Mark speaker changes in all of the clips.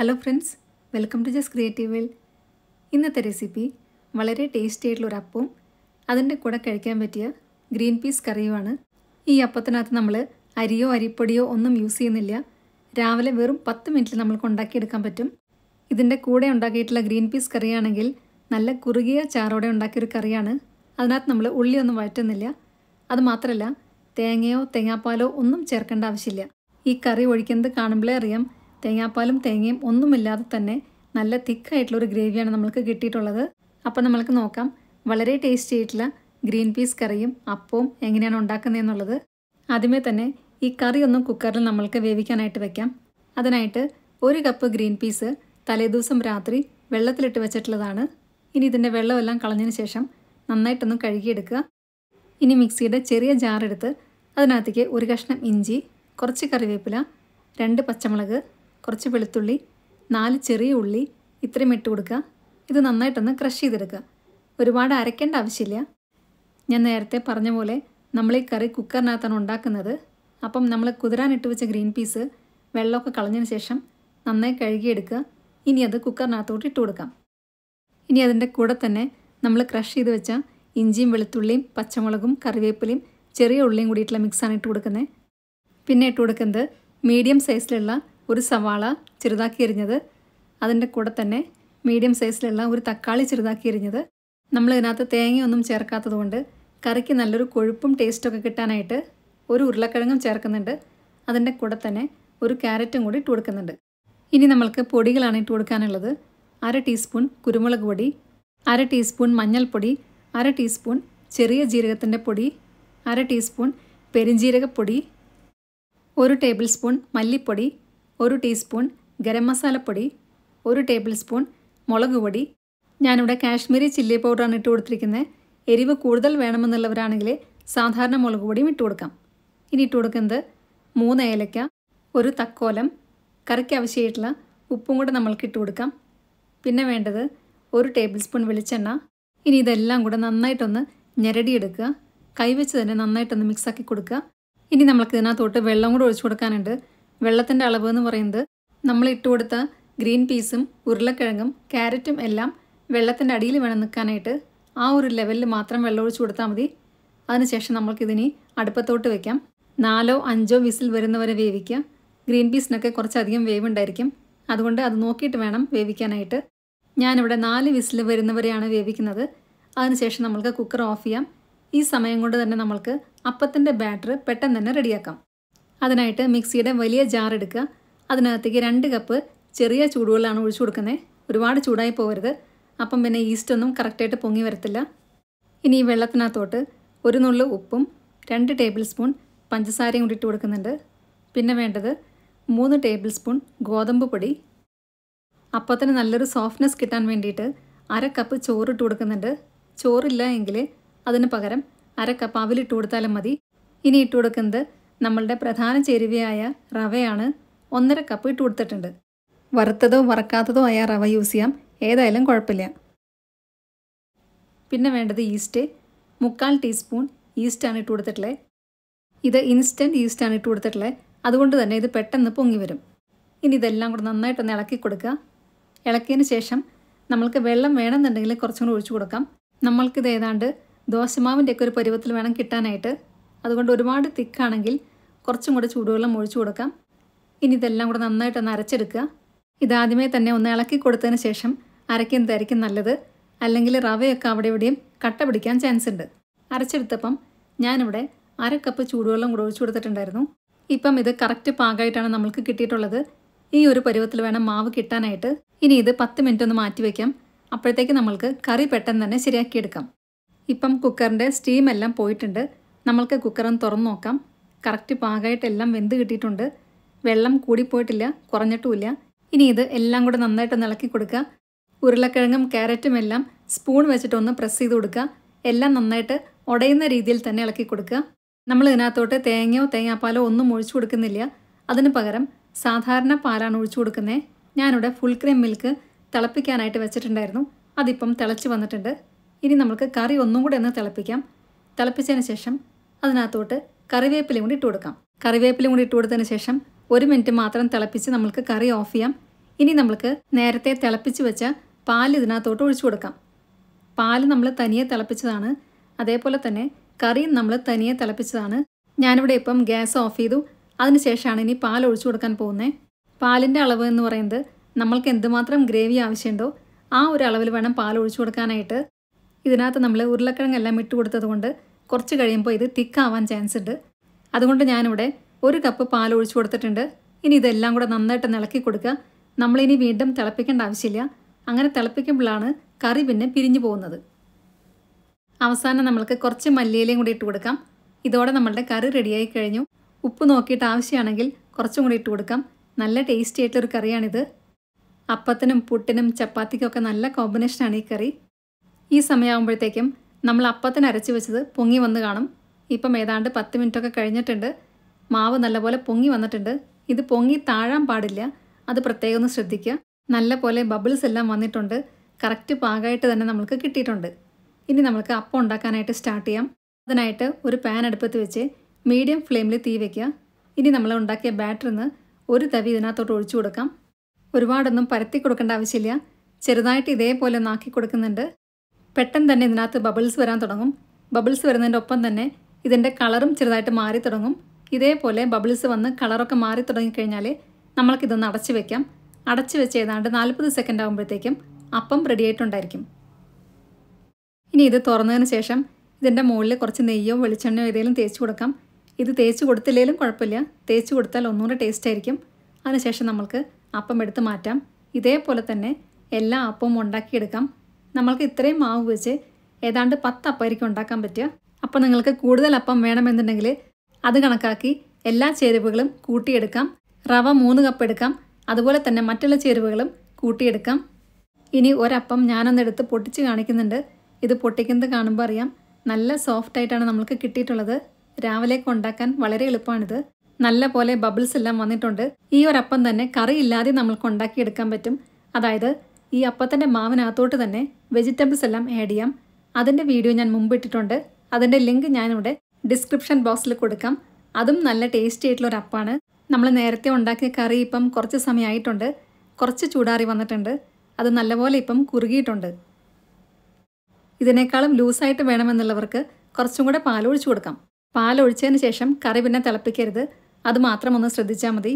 Speaker 1: hello friends welcome to Jas creative world ഇന്നത്തെ recipe വളരെ tasty ആയിട്ടുള്ള ഒരു അപ്പവും അതിൻ്റെ കൂടെ കഴിക്കാൻ പറ്റിയ ഗ്രീൻ പീസ് കറിയുമാണ് ഈ അപ്പത്തിനകത്ത് നമ്മൾ അരിയോ അരിപ്പൊടിയോ ഒന്നും യൂസ് ചെയ്യുന്നില്ല രാവിലെ വെറും പത്ത് മിനിറ്റിൽ നമ്മൾക്ക് ഉണ്ടാക്കിയെടുക്കാൻ പറ്റും ഇതിൻ്റെ കൂടെ ഉണ്ടാക്കിയിട്ടുള്ള ഗ്രീൻ പീസ് കറിയാണെങ്കിൽ നല്ല കുറുകിയ ചാറോടെ ഉണ്ടാക്കിയൊരു കറിയാണ് അതിനകത്ത് നമ്മൾ ഉള്ളിയൊന്നും വഴറ്റുന്നില്ല അത് മാത്രമല്ല തേങ്ങയോ തേങ്ങാപ്പാലോ ഒന്നും ചേർക്കേണ്ട ആവശ്യമില്ല ഈ കറി ഒഴിക്കുന്നത് കാണുമ്പോഴേ അറിയാം തേങ്ങാപ്പാലും തേങ്ങയും ഒന്നുമില്ലാതെ തന്നെ നല്ല തിക്കായിട്ടുള്ള ഒരു ഗ്രേവിയാണ് നമ്മൾക്ക് കിട്ടിയിട്ടുള്ളത് അപ്പോൾ നമ്മൾക്ക് നോക്കാം വളരെ ടേസ്റ്റി ആയിട്ടുള്ള ഗ്രീൻ പീസ് കറിയും അപ്പവും എങ്ങനെയാണ് ഉണ്ടാക്കുന്നതെന്നുള്ളത് ആദ്യമേ തന്നെ ഈ കറി ഒന്ന് കുക്കറിൽ നമ്മൾക്ക് വേവിക്കാനായിട്ട് വെക്കാം അതിനായിട്ട് ഒരു കപ്പ് ഗ്രീൻ പീസ് തലേദിവസം രാത്രി വെള്ളത്തിലിട്ട് വെച്ചിട്ടുള്ളതാണ് ഇനി ഇതിൻ്റെ വെള്ളമെല്ലാം കളഞ്ഞതിന് ശേഷം നന്നായിട്ടൊന്ന് കഴുകിയെടുക്കുക ഇനി മിക്സിയുടെ ചെറിയ ജാറെടുത്ത് അതിനകത്തേക്ക് ഒരു കഷ്ണം ഇഞ്ചി കുറച്ച് കറിവേപ്പില രണ്ട് പച്ചമുളക് കുറച്ച് വെളുത്തുള്ളി നാല് ചെറിയ ഉള്ളി ഇത്രയും ഇട്ട് കൊടുക്കുക ഇത് നന്നായിട്ടൊന്ന് ക്രഷ് ചെയ്തെടുക്കുക ഒരുപാട് അരയ്ക്കേണ്ട ആവശ്യമില്ല ഞാൻ നേരത്തെ പറഞ്ഞ പോലെ നമ്മൾ ഈ കറി കുക്കറിനകത്താണ് ഉണ്ടാക്കുന്നത് അപ്പം നമ്മൾ കുതിരാനിട്ട് വെച്ച ഗ്രീൻ പീസ് വെള്ളമൊക്കെ കളഞ്ഞതിന് ശേഷം നന്നായി കഴുകിയെടുക്കുക ഇനി അത് കുക്കറിനകത്തോട്ട് ഇട്ട് കൊടുക്കാം ഇനി അതിൻ്റെ കൂടെ തന്നെ നമ്മൾ ക്രഷ് ചെയ്ത് വെച്ച ഇഞ്ചിയും വെളുത്തുള്ളിയും പച്ചമുളകും കറിവേപ്പിലയും ചെറിയ ഉള്ളിയും കൂടിയിട്ടുള്ള മിക്സാണ് ഇട്ട് കൊടുക്കുന്നത് പിന്നെ ഇട്ട് കൊടുക്കുന്നത് മീഡിയം സൈസിലുള്ള ഒരു സവാള ചെറുതാക്കി എരിഞ്ഞത് അതിൻ്റെ കൂടെ തന്നെ മീഡിയം സൈസിലുള്ള ഒരു തക്കാളി ചെറുതാക്കി എരിഞ്ഞത് നമ്മൾ ഇതിനകത്ത് തേങ്ങയൊന്നും ചേർക്കാത്തതുകൊണ്ട് കറിക്ക് നല്ലൊരു കൊഴുപ്പും ടേസ്റ്റൊക്കെ കിട്ടാനായിട്ട് ഒരു ഉരുളക്കിഴങ്ങും ചേർക്കുന്നുണ്ട് അതിൻ്റെ കൂടെ തന്നെ ഒരു ക്യാരറ്റും കൂടി ഇട്ട് കൊടുക്കുന്നുണ്ട് ഇനി നമ്മൾക്ക് പൊടികളാണ് ഇട്ട് കൊടുക്കാനുള്ളത് അര ടീസ്പൂൺ കുരുമുളക് പൊടി അര ടീസ്പൂൺ മഞ്ഞൾപ്പൊടി അര ടീസ്പൂൺ ചെറിയ ജീരകത്തിൻ്റെ പൊടി അര ടീസ്പൂൺ പെരിഞ്ജീരകപ്പൊടി ഒരു ടേബിൾ സ്പൂൺ മല്ലിപ്പൊടി ഒരു ടീസ്പൂൺ ഗരം മസാലപ്പൊടി ഒരു ടേബിൾ സ്പൂൺ മുളക് പൊടി ഞാനിവിടെ കാശ്മീരി ചില്ലി പൗഡറാണ് ഇട്ട് കൊടുത്തിരിക്കുന്നത് എരിവ് കൂടുതൽ വേണമെന്നുള്ളവരാണെങ്കിൽ സാധാരണ മുളക് പൊടിയും ഇട്ട് കൊടുക്കാം ഇനി ഇട്ട് കൊടുക്കുന്നത് മൂന്ന് ഏലക്ക ഒരു തക്കോലം കറിക്ക് ആവശ്യമായിട്ടുള്ള ഉപ്പും കൂടെ നമ്മൾക്ക് ഇട്ട് കൊടുക്കാം പിന്നെ വേണ്ടത് ഒരു ടേബിൾ സ്പൂൺ വെളിച്ചെണ്ണ ഇനി ഇതെല്ലാം കൂടെ നന്നായിട്ടൊന്ന് ഞെരടിയെടുക്കുക കൈവച്ച് തന്നെ നന്നായിട്ടൊന്ന് മിക്സാക്കി കൊടുക്കുക ഇനി നമ്മൾക്ക് ഇതിനകത്തോട്ട് വെള്ളം കൂടെ ഒഴിച്ചു കൊടുക്കാനുണ്ട് വെള്ളത്തിൻ്റെ അളവ് എന്ന് പറയുന്നത് നമ്മൾ ഇട്ട് കൊടുത്ത ഗ്രീൻ പീസും ഉരുളക്കിഴങ്ങും ക്യാരറ്റും എല്ലാം വെള്ളത്തിൻ്റെ അടിയിൽ വേണം നിൽക്കാനായിട്ട് ആ ഒരു ലെവലിൽ മാത്രം വെള്ളം ഒഴിച്ചു കൊടുത്താൽ മതി അതിനുശേഷം നമ്മൾക്കിതിനി അടുപ്പത്തോട്ട് വെക്കാം നാലോ അഞ്ചോ വിസിൽ വരുന്നവരെ വേവിക്കുക ഗ്രീൻ പീസിനൊക്കെ കുറച്ചധികം വേവ് ഉണ്ടായിരിക്കും അതുകൊണ്ട് അത് നോക്കിയിട്ട് വേണം വേവിക്കാനായിട്ട് ഞാനിവിടെ നാല് വിസിൽ വരുന്നവരെയാണ് വേവിക്കുന്നത് അതിനുശേഷം നമ്മൾക്ക് കുക്കർ ഓഫ് ചെയ്യാം ഈ സമയം കൊണ്ട് തന്നെ നമ്മൾക്ക് അപ്പത്തിൻ്റെ ബാറ്റർ പെട്ടെന്ന് തന്നെ റെഡിയാക്കാം അതിനായിട്ട് മിക്സിയുടെ വലിയ ജാർ എടുക്കുക അതിനകത്തേക്ക് രണ്ട് കപ്പ് ചെറിയ ചൂടുവെള്ളമാണ് ഒഴിച്ചു കൊടുക്കുന്നത് ഒരുപാട് ചൂടായി പോകരുത് അപ്പം പിന്നെ ഈസ്റ്റ് ഒന്നും കറക്റ്റായിട്ട് പൊങ്ങി വരത്തില്ല ഇനി ഈ വെള്ളത്തിനകത്തോട്ട് ഒരു നുള്ളു ഉപ്പും രണ്ട് ടേബിൾ സ്പൂൺ പഞ്ചസാരയും കൂടി ഇട്ട് കൊടുക്കുന്നുണ്ട് പിന്നെ വേണ്ടത് മൂന്ന് ടേബിൾ സ്പൂൺ ഗോതമ്പ് പൊടി അപ്പത്തിന് നല്ലൊരു സോഫ്റ്റ്നെസ് കിട്ടാൻ വേണ്ടിയിട്ട് അര കപ്പ് ചോറ് ഇട്ട് കൊടുക്കുന്നുണ്ട് ചോറില്ല എങ്കിൽ അതിന് പകരം അര കപ്പ് അവിലിട്ട് കൊടുത്താലും മതി ഇനി ഇട്ട് കൊടുക്കുന്നത് നമ്മളുടെ പ്രധാന ചേരുവയായ റവയാണ് ഒന്നര കപ്പ് ഇട്ട് കൊടുത്തിട്ടുണ്ട് വറുത്തതോ വറക്കാത്തതോ ആയ റവ യൂസ് ചെയ്യാം ഏതായാലും കുഴപ്പമില്ല പിന്നെ വേണ്ടത് ഈസ്റ്റ് മുക്കാൽ ടീസ്പൂൺ ഈസ്റ്റാണ് ഇട്ട് കൊടുത്തിട്ടുള്ളത് ഇത് ഇൻസ്റ്റൻറ്റ് ഈസ്റ്റാണ് ഇട്ട് കൊടുത്തിട്ടുള്ളത് അതുകൊണ്ട് തന്നെ ഇത് പെട്ടെന്ന് പൊങ്ങി വരും ഇനി ഇതെല്ലാം കൂടെ നന്നായിട്ടൊന്ന് ഇളക്കി കൊടുക്കുക ഇളക്കിയതിന് ശേഷം നമ്മൾക്ക് വെള്ളം വേണമെന്നുണ്ടെങ്കിൽ കുറച്ചും കൂടി ഒഴിച്ചു കൊടുക്കാം നമ്മൾക്കിത് ഏതാണ്ട് ദോശമാവിൻ്റെയൊക്കെ ഒരു പരുവത്തിൽ വേണം കിട്ടാനായിട്ട് അതുകൊണ്ട് ഒരുപാട് തിക്കാണെങ്കിൽ കുറച്ചും കൂടെ ചൂടുവെള്ളം ഒഴിച്ചു കൊടുക്കാം ഇനി ഇതെല്ലാം കൂടെ നന്നായിട്ടൊന്ന് അരച്ചെടുക്കുക ഇതാദ്യമേ തന്നെ ഒന്ന് ഇളക്കി കൊടുത്തതിന് ശേഷം അരയ്ക്കുന്നതായിരിക്കും നല്ലത് അല്ലെങ്കിൽ റവയൊക്കെ അവിടെ ഇവിടെയും കട്ട പിടിക്കാൻ ചാൻസ് ഉണ്ട് അരച്ചെടുത്തപ്പം ഞാനിവിടെ അര കപ്പ് ചൂടുവെള്ളം കൂടെ ഒഴിച്ചു കൊടുത്തിട്ടുണ്ടായിരുന്നു ഇപ്പം ഇത് കറക്റ്റ് പാകമായിട്ടാണ് നമ്മൾക്ക് കിട്ടിയിട്ടുള്ളത് ഈ ഒരു പരുവത്തിൽ വേണം മാവ് കിട്ടാനായിട്ട് ഇനി ഇത് പത്ത് മിനിറ്റ് ഒന്ന് മാറ്റി വയ്ക്കാം അപ്പോഴത്തേക്ക് നമ്മൾക്ക് കറി പെട്ടെന്ന് തന്നെ ശരിയാക്കിയെടുക്കാം ഇപ്പം കുക്കറിൻ്റെ സ്റ്റീം എല്ലാം പോയിട്ടുണ്ട് നമ്മൾക്ക് കുക്കറൊന്ന് തുറന്നു നോക്കാം കറക്റ്റ് പാകമായിട്ട് എല്ലാം വെന്ത് കിട്ടിയിട്ടുണ്ട് വെള്ളം കൂടിപ്പോയിട്ടില്ല കുറഞ്ഞിട്ടുമില്ല ഇനി ഇത് എല്ലാം കൂടെ നന്നായിട്ട് ഇളക്കി കൊടുക്കുക ഉരുളക്കിഴങ്ങും ക്യാരറ്റും എല്ലാം സ്പൂൺ വെച്ചിട്ടൊന്ന് പ്രസ് ചെയ്ത് കൊടുക്കുക എല്ലാം നന്നായിട്ട് ഉടയുന്ന രീതിയിൽ തന്നെ ഇളക്കി കൊടുക്കുക നമ്മൾ ഇതിനകത്തോട്ട് തേങ്ങയോ തേങ്ങാപ്പാലോ ഒന്നും ഒഴിച്ചു കൊടുക്കുന്നില്ല അതിന് പകരം സാധാരണ പാലാണ് ഒഴിച്ചു കൊടുക്കുന്നത് ഞാനിവിടെ ഫുൾ ക്രീം മിൽക്ക് തിളപ്പിക്കാനായിട്ട് വെച്ചിട്ടുണ്ടായിരുന്നു അതിപ്പം തിളച്ച് വന്നിട്ടുണ്ട് ഇനി നമുക്ക് കറി ഒന്നും കൂടെ ഒന്ന് തിളപ്പിക്കാം തിളപ്പിച്ചതിന് ശേഷം അതിനകത്തോട്ട് കറിവേപ്പിലയും കൂടി ഇട്ട് കൊടുക്കാം കറിവേപ്പിലയും കൂടി ഇട്ട് കൊടുത്തതിന് ശേഷം ഒരു മിനിറ്റ് മാത്രം തിളപ്പിച്ച് നമ്മൾക്ക് കറി ഓഫ് ചെയ്യാം ഇനി നമ്മൾക്ക് നേരത്തെ തിളപ്പിച്ച് വെച്ച പാൽ ഇതിനകത്തോട്ട് ഒഴിച്ചു കൊടുക്കാം പാൽ നമ്മൾ തനിയെ തിളപ്പിച്ചതാണ് അതേപോലെ തന്നെ കറിയും നമ്മൾ തനിയെ തിളപ്പിച്ചതാണ് ഞാനിവിടെ ഇപ്പം ഗ്യാസ് ഓഫ് ചെയ്തു അതിനുശേഷമാണ് ഇനി പാൽ ഒഴിച്ചു കൊടുക്കാൻ പോകുന്നത് പാലിൻ്റെ അളവ് എന്ന് പറയുന്നത് നമ്മൾക്ക് എന്തുമാത്രം ഗ്രേവി ആവശ്യമുണ്ടോ ആ ഒരു അളവിൽ വേണം പാൽ ഒഴിച്ചു കൊടുക്കാനായിട്ട് ഇതിനകത്ത് നമ്മൾ ഉരുളക്കിഴങ്ങെല്ലാം ഇട്ട് കൊടുത്തത് കൊണ്ട് കുറച്ച് കഴിയുമ്പോൾ ഇത് തിക്കാവാൻ ചാൻസ് ഉണ്ട് അതുകൊണ്ട് ഞാനിവിടെ ഒരു കപ്പ് പാൽ ഒഴിച്ചു കൊടുത്തിട്ടുണ്ട് ഇനി ഇതെല്ലാം കൂടെ നന്നായിട്ട് ഇളക്കി കൊടുക്കുക നമ്മളിനി വീണ്ടും തിളപ്പിക്കേണ്ട ആവശ്യമില്ല അങ്ങനെ തിളപ്പിക്കുമ്പോഴാണ് കറി പിന്നെ പിരിഞ്ഞു പോകുന്നത് അവസാനം നമ്മൾക്ക് കുറച്ച് മല്ലിയിലയും കൂടി ഇട്ട് കൊടുക്കാം ഇതോടെ നമ്മളുടെ കറി റെഡിയായി കഴിഞ്ഞു ഉപ്പ് നോക്കിയിട്ട് ആവശ്യമാണെങ്കിൽ കുറച്ചും കൂടി ഇട്ട് കൊടുക്കാം നല്ല ടേസ്റ്റി ആയിട്ടുള്ളൊരു കറിയാണിത് അപ്പത്തിനും പുട്ടിനും ചപ്പാത്തിക്കും ഒക്കെ നല്ല കോമ്പിനേഷനാണ് ഈ കറി ഈ സമയമാകുമ്പോഴത്തേക്കും നമ്മൾ അപ്പത്തിന് അരച്ച് വെച്ചത് പൊങ്ങി വന്ന് കാണും ഇപ്പം ഏതാണ്ട് പത്ത് മിനിറ്റൊക്കെ കഴിഞ്ഞിട്ടുണ്ട് മാവ് നല്ലപോലെ പൊങ്ങി വന്നിട്ടുണ്ട് ഇത് പൊങ്ങി താഴാൻ പാടില്ല അത് പ്രത്യേകം ഒന്ന് ശ്രദ്ധിക്കുക നല്ല പോലെ ബബിൾസ് എല്ലാം വന്നിട്ടുണ്ട് കറക്റ്റ് പാകമായിട്ട് തന്നെ നമുക്ക് കിട്ടിയിട്ടുണ്ട് ഇനി നമുക്ക് അപ്പം ഉണ്ടാക്കാനായിട്ട് സ്റ്റാർട്ട് ചെയ്യാം അതിനായിട്ട് ഒരു പാൻ അടുപ്പത്ത് വെച്ച് മീഡിയം ഫ്ലെയിമിൽ തീ വയ്ക്കുക ഇനി നമ്മൾ ഉണ്ടാക്കിയ ബാറ്ററിന്ന് ഒരു തവി ഇതിനകത്തോട്ട് ഒഴിച്ചു കൊടുക്കാം ഒരുപാടൊന്നും പരത്തി കൊടുക്കേണ്ട ആവശ്യമില്ല ചെറുതായിട്ട് ഇതേപോലെ ഒന്ന് ആക്കി കൊടുക്കുന്നുണ്ട് പെട്ടെന്ന് തന്നെ ഇതിനകത്ത് ബബിൾസ് വരാൻ തുടങ്ങും ബബിൾസ് വരുന്നതിൻ്റെ ഒപ്പം തന്നെ ഇതിൻ്റെ കളറും ചെറുതായിട്ട് മാറി തുടങ്ങും ഇതേപോലെ ബബിൾസ് വന്ന് കളറൊക്കെ മാറി തുടങ്ങിക്കഴിഞ്ഞാൽ നമ്മൾക്കിതൊന്ന് അടച്ചു വെക്കാം അടച്ചു വെച്ച് ഏതാണ്ട് നാൽപ്പത് സെക്കൻഡ് ആകുമ്പോഴത്തേക്കും അപ്പം റെഡി ആയിട്ടുണ്ടായിരിക്കും ഇനി ഇത് തുറന്നതിന് ശേഷം ഇതിൻ്റെ മുകളിൽ കുറച്ച് നെയ്യോ വെളിച്ചെണ്ണയോ ഏതെങ്കിലും തേച്ച് കൊടുക്കാം ഇത് തേച്ച് കൊടുത്തില്ലെങ്കിലും കുഴപ്പമില്ല തേച്ച് കൊടുത്താൽ ഒന്നുകൂടെ ടേസ്റ്റ് ആയിരിക്കും അതിനുശേഷം നമ്മൾക്ക് അപ്പം എടുത്ത് മാറ്റാം ഇതേപോലെ തന്നെ എല്ലാ അപ്പവും ഉണ്ടാക്കിയെടുക്കാം നമ്മൾക്ക് ഇത്രയും മാവ് വെച്ച് ഏതാണ്ട് പത്ത് അപ്പമായിരിക്കും ഉണ്ടാക്കാൻ പറ്റുക അപ്പോൾ നിങ്ങൾക്ക് കൂടുതൽ അപ്പം വേണമെന്നുണ്ടെങ്കിൽ അത് കണക്കാക്കി എല്ലാ ചേരുവകളും കൂട്ടിയെടുക്കാം റവ മൂന്ന് കപ്പ് എടുക്കാം അതുപോലെ തന്നെ മറ്റുള്ള ചേരുവകളും കൂട്ടിയെടുക്കാം ഇനി ഒരപ്പം ഞാനൊന്നെടുത്ത് പൊട്ടിച്ച് കാണിക്കുന്നുണ്ട് ഇത് പൊട്ടിക്കുന്നത് കാണുമ്പോൾ അറിയാം നല്ല സോഫ്റ്റ് ആയിട്ടാണ് നമ്മൾക്ക് കിട്ടിയിട്ടുള്ളത് രാവിലേക്ക് ഉണ്ടാക്കാൻ വളരെ എളുപ്പമാണിത് നല്ല പോലെ ബബിൾസ് എല്ലാം വന്നിട്ടുണ്ട് ഈ ഒരപ്പം തന്നെ കറി ഇല്ലാതെ നമ്മൾക്ക് ഉണ്ടാക്കിയെടുക്കാൻ പറ്റും അതായത് ഈ അപ്പത്തിൻ്റെ മാവിനകത്തോട്ട് തന്നെ വെജിറ്റബിൾസ് എല്ലാം ആഡ് ചെയ്യാം അതിൻ്റെ വീഡിയോ ഞാൻ മുമ്പ് ഇട്ടിട്ടുണ്ട് അതിൻ്റെ ലിങ്ക് ഞാനിവിടെ ഡിസ്ക്രിപ്ഷൻ ബോക്സിൽ കൊടുക്കാം അതും നല്ല ടേസ്റ്റി ആയിട്ടുള്ള ഒരു അപ്പാണ് നമ്മൾ നേരത്തെ ഉണ്ടാക്കിയ കറി ഇപ്പം കുറച്ച് സമയമായിട്ടുണ്ട് കുറച്ച് ചൂടാറി വന്നിട്ടുണ്ട് അത് നല്ലപോലെ ഇപ്പം കുറുകിയിട്ടുണ്ട് ഇതിനേക്കാളും ലൂസായിട്ട് വേണമെന്നുള്ളവർക്ക് കുറച്ചും കൂടെ പാലൊഴിച്ചു കൊടുക്കാം പാലൊഴിച്ചതിന് ശേഷം കറി പിന്നെ തിളപ്പിക്കരുത് അത് മാത്രം ഒന്ന് ശ്രദ്ധിച്ചാൽ മതി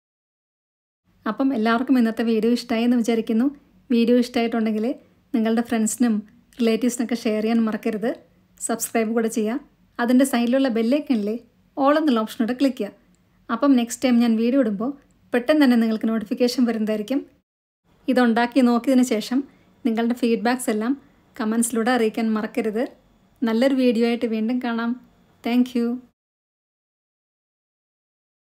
Speaker 1: അപ്പം എല്ലാവർക്കും ഇന്നത്തെ വീഡിയോ ഇഷ്ടമായി എന്ന് വിചാരിക്കുന്നു വീഡിയോ ഇഷ്ടമായിട്ടുണ്ടെങ്കിൽ നിങ്ങളുടെ ഫ്രണ്ട്സിനും റിലേറ്റീവ്സിനൊക്കെ ഷെയർ ചെയ്യാൻ മറക്കരുത് സബ്സ്ക്രൈബ് കൂടെ ചെയ്യുക അതിൻ്റെ സൈഡിലുള്ള ബെല്ലേക്കണില്ലേ ഓൾ എന്നുള്ള ഓപ്ഷനോടെ ക്ലിക്ക് ചെയ്യുക അപ്പം നെക്സ്റ്റ് ടൈം ഞാൻ വീഡിയോ ഇടുമ്പോൾ പെട്ടെന്ന് തന്നെ നിങ്ങൾക്ക് നോട്ടിഫിക്കേഷൻ വരുന്നതായിരിക്കും ഇതുണ്ടാക്കി നോക്കിയതിന് ശേഷം നിങ്ങളുടെ ഫീഡ്ബാക്സ് എല്ലാം കമൻസിലൂടെ അറിയിക്കാൻ മറക്കരുത് നല്ലൊരു വീഡിയോ ആയിട്ട് വീണ്ടും കാണാം താങ്ക്